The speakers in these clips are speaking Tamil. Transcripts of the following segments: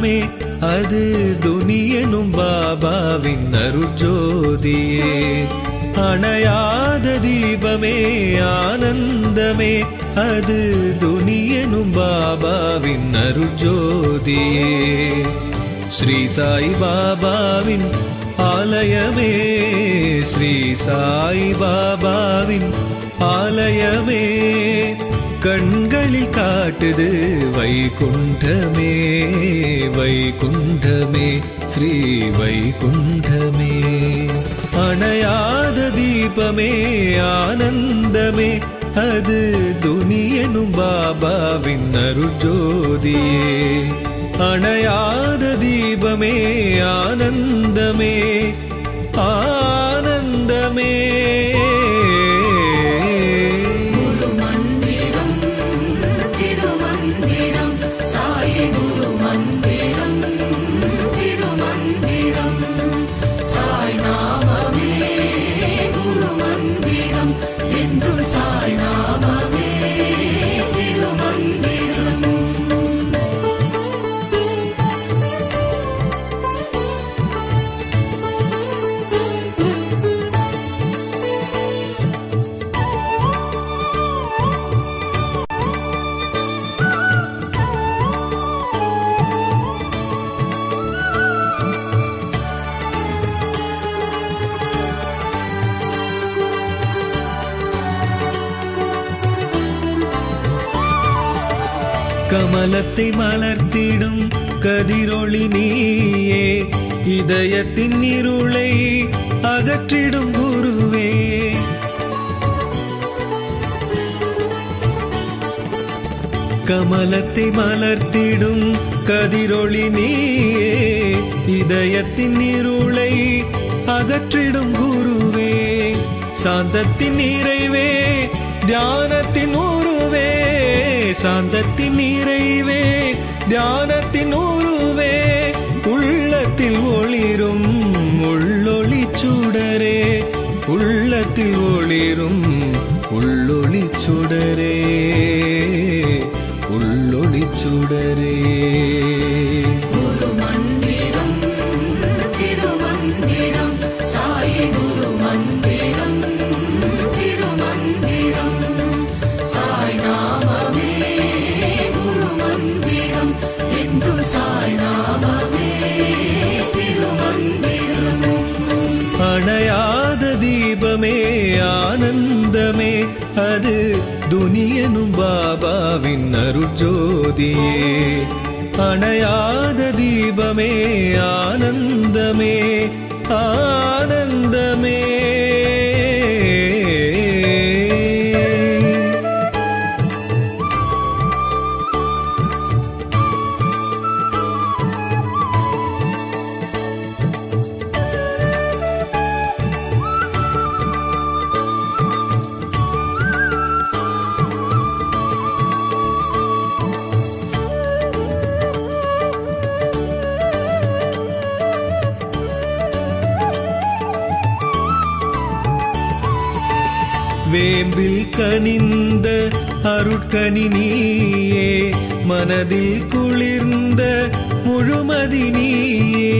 ஆனந்தமே அது துனியனும் பாபாவின் அருட்ஜோதியே அணையாத தீபமே ஆனந்தமே அது துனியனும் பாபாவின் அருட்ஜோதியே ஸ்ரீ சாய் பாபாவின் ஆலயமே ஸ்ரீ சாய் பாபாவின் ஆலயமே கண்களில் காட்டுது வைகுண்டமே வைகுண்டமே ஸ்ரீ வைகுண்டமே அணையாத தீபமே ஆனந்தமே அது துனியனும் பாபாவின் அருஜோதியே அணையாத தீபமே ஆனந்தமே ஆனந்தமே குருமந்திரம் திருமந்திரம் சாயி குருமந்திரம் திருமந்திரம் சாய் நாமமே குருமந்திரம் என்றும் சாய் நாமமே திருமந்திரம் கமலத்தை மலர்த்திடும் கதிரொளி நீயே இதயத்தின் இருளை அகற்றிடும் குருவே கமலத்தை மலர்த்திடும் கதிரொளி நீயே இதயத்தின் இருளை அகற்றிடும் குருவே சாந்தத்தின் நிறைவே தியானத்தின் உருவே சாந்தத்தின் நிறைவே தியானத்தின் உருவே உள்ளத்தில் ஒளிரும் உள்ளொளி சுடரே உள்ளத்தில் ஒளிரும் உள்ளொளி சுடரே உள்ளொளி சுடரே குருமந்திரம் திருமந்திரம் சாயி குருமந்திரம் திருமந்திரம் சாய் நாமமே குருமந்திரம் என்றும் சாய் நாமமே திருமந்திரம் அணையாத தீபமே ஆனந்தமே அது துனியனும் பாபாவின் அருட்ஜோதியே அணையாத தீபமே ஆனந்தமே ஆனந்தமே வேம்பில் கனிந்த அருட்கனி நீயே மனதில் குளிர்ந்த முழுமதி நீயே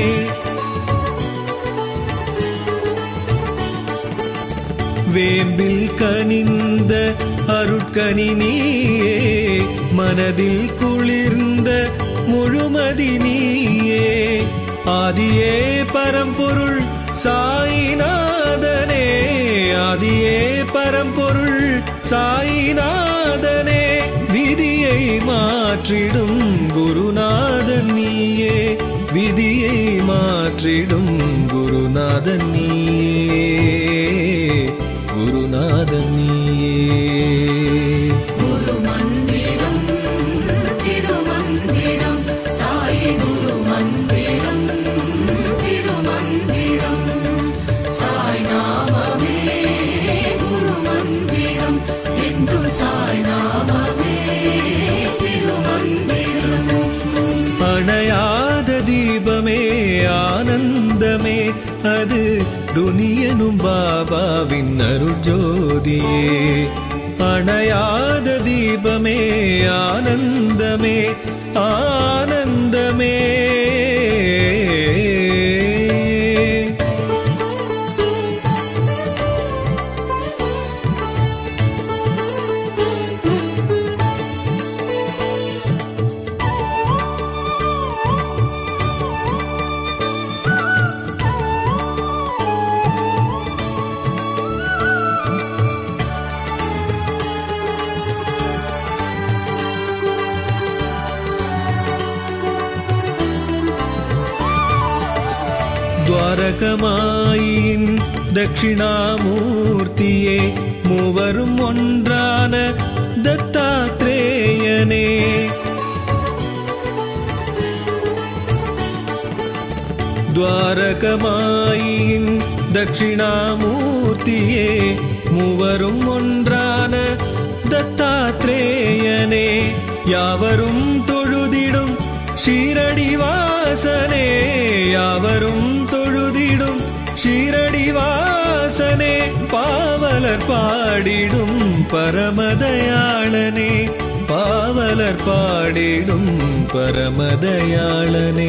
வேம்பில் கனிந்த அருட்கனி நீயே மனதில் குளிர்ந்த முழுமதி நீயே ஆதியே பரம்பொருள் சாயிநாதனே ஆதியே பரம்பொருள் சாயிநாதனே விதியை மாற்றிடும் குருநாதன் நீயே விதியை மாற்றிடும் குருநாதன் நீயே குருநாதன் நீயே குருமந்திரம் திருமந்திரம் சாயி குருமந்திரம் திருமந்திரம் சாய் நாமமே குருமந்திரம் என்றும் சாய் நாமமே திருமந்திரம் அணையாத தீபமே ஆனந்தமே அது துனியனும் பாபாவின் அருஜோதியே அணையாத தீபமே ஆனந்தமே ஆனந்தமே துவாரகமாயின் தட்சிணாமூர்த்தியே மூவரும் ஒன்றான தத்தாத்ரேயனே துவாரகமாயின் தட்சிணாமூர்த்தியே மூவரும் ஒன்றான தத்தாத்ரேயனே யாவரும் தொழுதிடும் ஷீரடிவாசனே யாவரும் தொழுதிடும் ஷீரடிவாசனே பாவலர் பாடிடும் பரமதயாளனே பாவலர் பாடிடும் பரமதயாளனே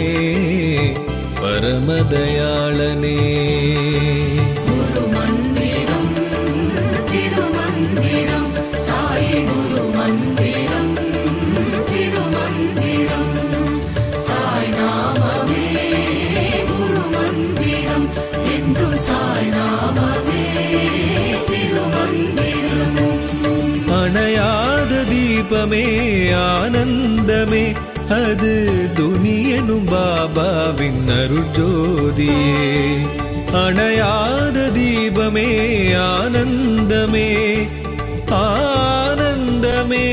பரமதயாளனே குரு மந்திரம் திருமந்திரம் சாயி குரு மந்திரம் திருமந்திரம் சாய் நாமமே குரு மந்திரம் என்றும் சாய் நாமமே திருமந்திரம் அணையாத தீபமே ஆனந்தமே அது துனியனும் பாபாவின் அருட்ஜோதியே அணையாத தீபமே ஆனந்தமே ஆனந்தமே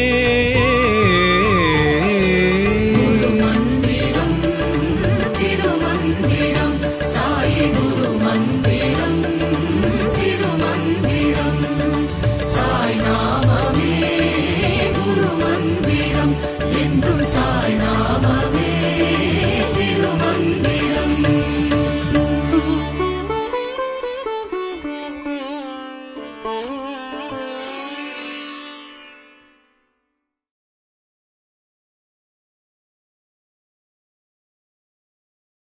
குரு மந்திரம் திருமந்திரம் சாயி குரு மந்திரம் திருமந்திரம் சாய் நாமமே குரு மந்திரம் என்றும் சாய் நாமமே